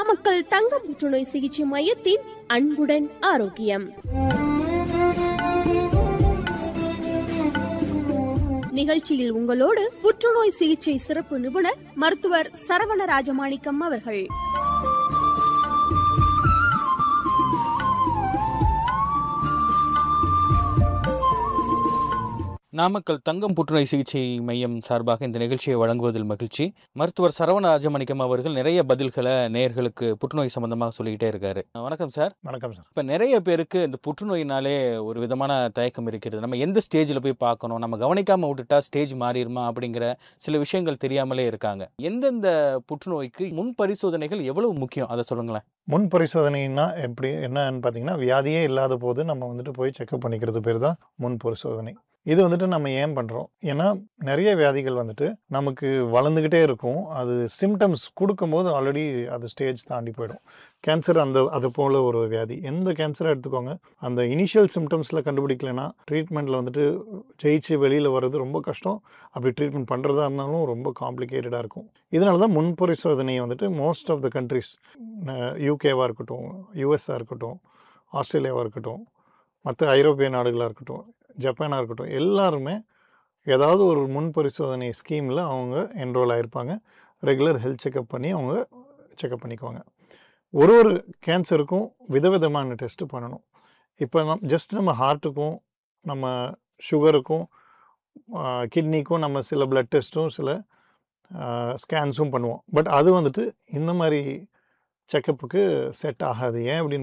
நாமக்கல் தங்க புற்றுநோய் சிகிச்சை மையத்தின் அன்புடன் ஆரோக்கியம் நிகழ்ச்சியில் உங்களோடு புற்றுநோய் சிகிச்சை சிறப்பு நிபுணர் மருத்துவர் சரவண ராஜமாணிக்கம் அவர்கள் நாமக்கல் தங்கம் புற்றுநோய் சிகிச்சை மையம் சார்பாக இந்த நிகழ்ச்சியை வழங்குவதில் மகிழ்ச்சி மருத்துவர் சரவண ராஜமணிக்கம் அவர்கள் நிறைய பதில்களை நேயர்களுக்கு புற்றுநோய் சம்பந்தமாக சொல்லிக்கிட்டே இருக்காரு வணக்கம் சார் வணக்கம் சார் இப்போ நிறைய பேருக்கு இந்த புற்றுநோயினாலே ஒரு விதமான தயக்கம் இருக்கிறது நம்ம எந்த ஸ்டேஜில் போய் பார்க்கணும் நம்ம கவனிக்காம விட்டுட்டா ஸ்டேஜ் மாறிடுமா அப்படிங்கிற சில விஷயங்கள் தெரியாமலே இருக்காங்க எந்தெந்த புற்றுநோய்க்கு முன் பரிசோதனைகள் எவ்வளவு முக்கியம் அதை சொல்லுங்களேன் முன் பரிசோதனைனா எப்படி என்னன்னு பார்த்தீங்கன்னா வியாதியே இல்லாத போது நம்ம வந்துட்டு போய் செக்அப் பண்ணிக்கிறது பேர் தான் முன் பரிசோதனை இது வந்துட்டு நம்ம ஏன் பண்ணுறோம் ஏன்னா நிறைய வியாதிகள் வந்துட்டு நமக்கு வளர்ந்துக்கிட்டே இருக்கும் அது சிம்டம்ஸ் கொடுக்கும்போது ஆல்ரெடி அது ஸ்டேஜ் தாண்டி போயிடும் கேன்சர் அந்த அது போல் ஒரு வியாதி எந்த கேன்சரை எடுத்துக்கோங்க அந்த இனிஷியல் சிம்டம்ஸில் கண்டுபிடிக்கலைன்னா ட்ரீட்மெண்ட்டில் வந்துட்டு ஜெயிச்சு வெளியில் வர்றது ரொம்ப கஷ்டம் அப்படி ட்ரீட்மெண்ட் பண்ணுறதா இருந்தாலும் ரொம்ப காம்ப்ளிகேட்டடாக இருக்கும் இதனால தான் முன் பரிசோதனையை வந்துட்டு மோஸ்ட் ஆஃப் த கண்ட்ரிஸ் யூகேவாக இருக்கட்டும் யூஎஸ்ஸாக இருக்கட்டும் ஆஸ்திரேலியாவாக இருக்கட்டும் மற்ற ஐரோப்பிய நாடுகளாக இருக்கட்டும் ஜப்பானாக இருக்கட்டும் எல்லாருமே ஏதாவது ஒரு முன் பரிசோதனை ஸ்கீமில் அவங்க என்ரோல் ஆகிருப்பாங்க ரெகுலர் ஹெல்த் செக்கப் பண்ணி அவங்க செக்கப் பண்ணிக்குவாங்க ஒரு ஒரு கேன்சருக்கும் விதவிதமான டெஸ்ட்டு பண்ணணும் இப்போ நம் ஜஸ்ட் நம்ம ஹார்ட்டுக்கும் நம்ம சுகருக்கும் கிட்னிக்கும் நம்ம சில பிளட் டெஸ்ட்டும் சில ஸ்கேன்ஸும் பண்ணுவோம் பட் அது வந்துட்டு இந்த மாதிரி செக்கப்புக்கு செட் ஆகாது ஏன் அப்படின்னு